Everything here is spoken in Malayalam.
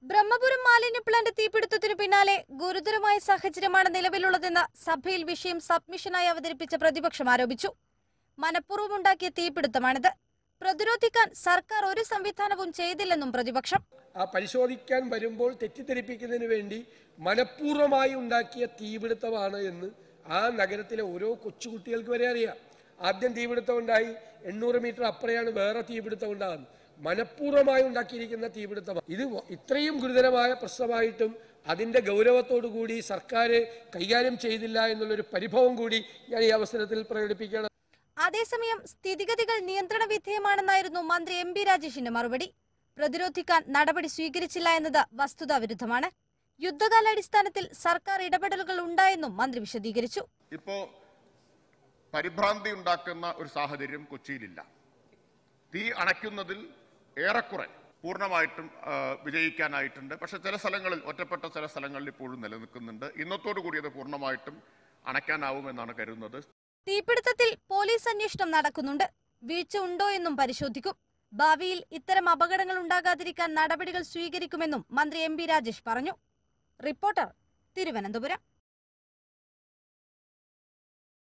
ബ്രഹ്മപുരം മാലിന്യ പ്ലാന്റ് തീപിടുത്തത്തിനു പിന്നാലെ ഗുരുതരമായ സാഹചര്യമാണ് നിലവിലുള്ളതെന്ന് സഭയിൽ വിഷയം സബ്മിഷനായി അവതരിപ്പിച്ച പ്രതിപക്ഷം ആരോപിച്ചു മനഃപൂർവ്വമുണ്ടാക്കിയ തീപിടുത്തമാണിത് പ്രതിരോധിക്കാൻ സർക്കാർ ഒരു സംവിധാനവും ചെയ്തില്ലെന്നും പ്രതിപക്ഷം ആ പരിശോധിക്കാൻ വരുമ്പോൾ തെറ്റിദ്ധരിപ്പിക്കുന്നതിന് വേണ്ടി മനഃപൂർവ്വമായി ഉണ്ടാക്കിയ തീപിടുത്തമാണ് എന്ന് ആ നഗരത്തിലെ ഓരോ കൊച്ചുകുട്ടികൾക്ക് വരെ അറിയാം ആദ്യം തീപിടുത്തം ഉണ്ടായി എണ്ണൂറ് മീറ്റർ അപ്പുറയാണ് വേറെ തീപിടുത്തം ഉണ്ടാകുന്നത് മനഃപൂർവ്വമായി ഉണ്ടാക്കിയിരിക്കുന്ന തീപിടുത്തമാണ് ഇത് വ- ഇത്രയും ഗുരുതരമായ പ്രശ്നമായിട്ടും അതിൻ്റെ ഗൗരവത്തോടു കൂടി സർക്കാർ കൈകാര്യം ചെയ്തില്ല എന്നുള്ളൊരു പരിഭവം കൂടി ഞാൻ ഈ അവസരത്തിൽ പ്രകടിപ്പിക്കുകയാണ് അതേസമയം സ്ഥിതിഗതികൾ നിയന്ത്രണ വിധേയമാണെന്നായിരുന്നു മന്ത്രി എം ബി രാജേഷിന്റെ മറുപടി പ്രതിരോധിക്കാൻ നടപടി സ്വീകരിച്ചില്ല എന്നത് വസ്തുതാവിരുദ്ധമാണ് യുദ്ധകാലാടിസ്ഥാനത്തിൽ സർക്കാർ ഇടപെടലുകൾ ഉണ്ടായെന്നും മന്ത്രി വിശദീകരിച്ചു ഇപ്പോ പരിഭ്രാന്തി ഉണ്ടാക്കുന്ന ഒരു സാഹചര്യം കൊച്ചിയിലില്ല തീ അണയ്ക്കുന്നതിൽ ഏറെക്കുറെ പൂർണ്ണമായിട്ടും ആ, വിജയിക്കാനായിട്ടുണ്ട് പക്ഷെ ചില സ്ഥലങ്ങളിൽ ഒറ്റപ്പെട്ട ചില സ്ഥലങ്ങളിൽ ഇപ്പോഴും നിലനിൽക്കുന്നുണ്ട് ഇന്നത്തോടു കൂടി അത് പൂർണ്ണമായിട്ടും അണയ്ക്കാനാവുമെന്നാണ് കരുതുന്നത് തീപിടുത്തത്തിൽ പോലീസ് അന്വേഷണം നടക്കുന്നുണ്ട് വീഴ്ച ഉണ്ടോ എന്നും പരിശോധിക്കും ഭാവിയിൽ ഇത്തരം അപകടങ്ങൾ ഉണ്ടാകാതിരിക്കാൻ നടപടികൾ സ്വീകരിക്കുമെന്നും മന്ത്രി എം ബി രാജേഷ് പറഞ്ഞു റിപ്പോർട്ടർ തിരുവനന്തപുരം